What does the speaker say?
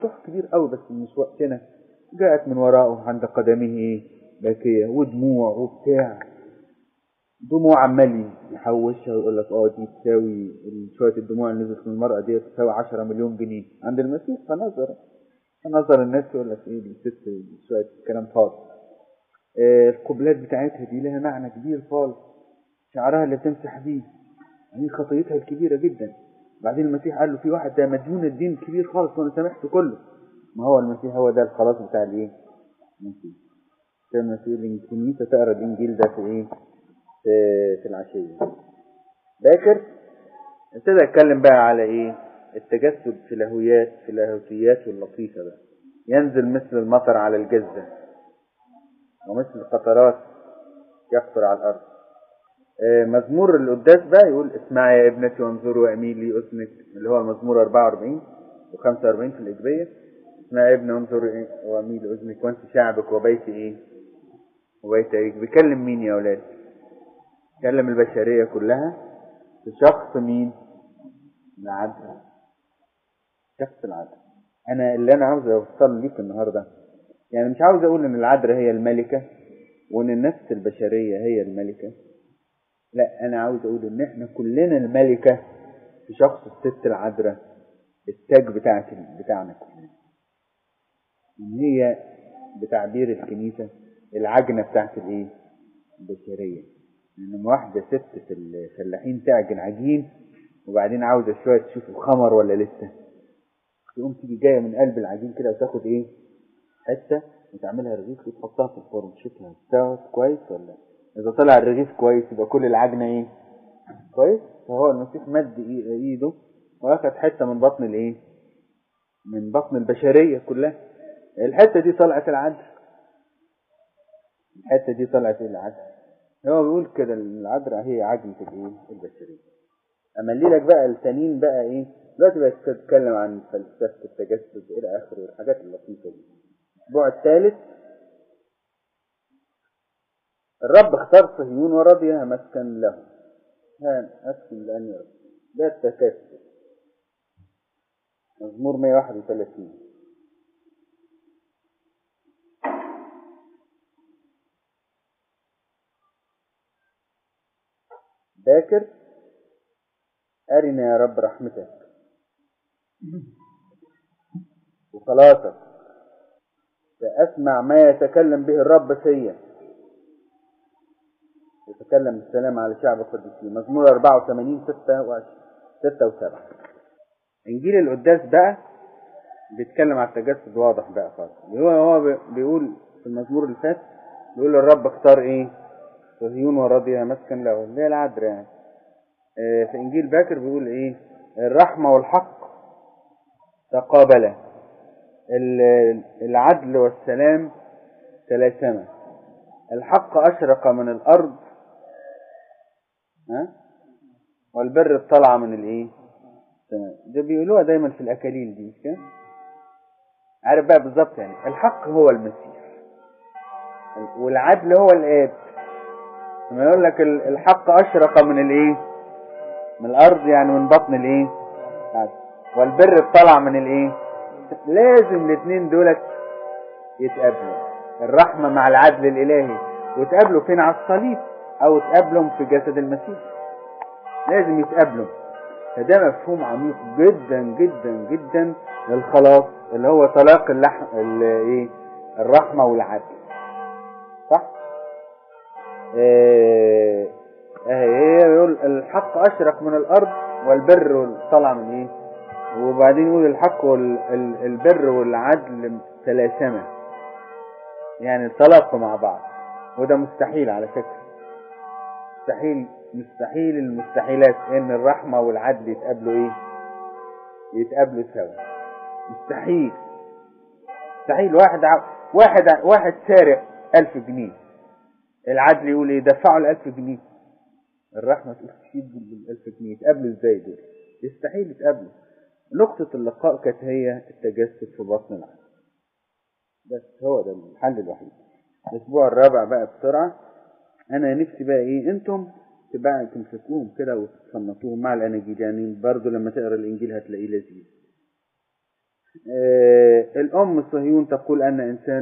مفتوح كبير قوي بس مش وقتنا جاءت من وراءه عند قدمه باكية ودموع وبتاع دموع عمال يحوشها ويقول لك اه دي تساوي شوية الدموع اللي نزلت من المرأة دي تساوي 10 مليون جنيه عند المسيح فنظر فنظر الناس يقول لك ايه دي ست شوية كلام فاضي آه القبلات بتاعتها دي لها معنى كبير خالص شعرها اللي تمسح بيه دي خطيتها الكبيرة جدا بعدين المسيح قال له في واحد ده مديون الدين كبير خالص وانا سامحته كله ما هو المسيح هو ده الخلاص بتاع الايه المسيح كان المسيح الكنيسة تقرا الانجيل ده في ايه في, في العشية باكر ابتدى اتكلم بقى على ايه التجسد في الهويات في اللاهوتيات واللطيفة بقى ينزل مثل المطر على الجزة ومثل القطرات يقطر على الارض مزمور القداس بقى يقول اسمعي يا ابنتي وانظروا واميلي اذنك اللي هو المزمور 44 و45 في الاجبيه اسمعي يا ابني وانظروا واميلي اذنك وانت شعبك وبيت ايه وبيت ايه بيكلم مين يا اولاد بيكلم البشريه كلها في شخص مين العدل شخص العدل انا اللي انا عاوز اوصل ليك النهارده يعني مش عاوز اقول ان العذراء هي الملكه وان النفس البشريه هي الملكه لا انا عاوز اقول ان احنا كلنا الملكة في شخص الست العذراء التاج بتاعت بتاعنا كلنا ان هي بتعبير الكنيسة العجنة بتاعت الايه البشرية ان واحدة ست في الفلاحين تعجن عجين وبعدين عاوزة شوية تشوف الخمر ولا لسه تقوم تيجي جاية من قلب العجين كده وتاخد ايه حتة وتعملها رغيف وتحطها في الفرن تشوفها استوت كويس ولا إذا طلع الرغيف كويس يبقى كل العجنة إيه؟ كويس؟ فهو المسيح مد إيده وأخذ حتة من بطن الإيه؟ من بطن البشرية كلها. الحتة دي طلعت العدل. الحتة دي طلعت العدل. هو بيقول كده العذراء هي عجنة الإيه؟ البشرية. أملي لك بقى التانيين بقى إيه؟ دلوقتي بقى تتكلم عن فلسفة التجسد إلى آخره والحاجات اللطيفة دي. الأسبوع الثالث الرب اختار صهيون ورضيها مسكن له هان أسكن لأن يرد ده التكاسل مزمور 131 باكر أرنا يا رب رحمتك وخلاصك فأسمع ما يتكلم به الرب فيا يتكلم السلام على شعب القديسين مزمور 84 6 و 6 و 7 انجيل القداس بقى بيتكلم على التجسد واضح بقى خالص هو هو بيقول في المزمور اللي فات بيقول الرب اختار ايه صهيون وراضيها مسكن له اللي هي العذراء يعني اه في انجيل باكر بيقول ايه الرحمه والحق تقابلا العدل والسلام تلاسما الحق اشرق من الارض ها والبر اطلع من الايه تمام ده بيقولوها دايما في الاكاليل دي مش كده عارف بقى بالظبط يعني الحق هو المسيح والعدل هو الاب لما يقول لك الحق اشرق من الايه من الارض يعني من بطن الايه والبر اطلع من الايه لازم الاثنين دولت يتقابلوا الرحمه مع العدل الالهي وتقابلوا فين على الصليب او تقابلهم في جسد المسيح لازم يتقابلوا فده مفهوم عميق جدا جدا جدا للخلاص اللي هو طلاق اللحم ايه الرحمه والعدل صح ايه هي بيقول الحق اشرق من الارض والبر طلع من ايه وبعدين يقول الحق والبر والعدل تلاسما يعني تلاقوا مع بعض وده مستحيل على فكره مستحيل مستحيل المستحيلات ان الرحمه والعدل يتقابلوا ايه يتقابلوا سوا مستحيل مستحيل واحد ع... واحد ع... واحد سارق ألف جنيه العدل يقول ايه دفعوا الألف جنيه الرحمة تقول تشيل بالألف جنيه يتقابلوا ازاي دول يستحيل يتقابلوا نقطة اللقاء كانت هي التجسد في بطن العدل بس هو ده الحل الوحيد الأسبوع الرابع بقى بسرعة أنا نفسي بقى إيه أنتم تبقى تمسكوهم كده وتصنفوهم مع الأناجيل يعني برضه لما تقرا الإنجيل هتلاقيه لذيذ آه، الأم صهيون تقول أن إنسان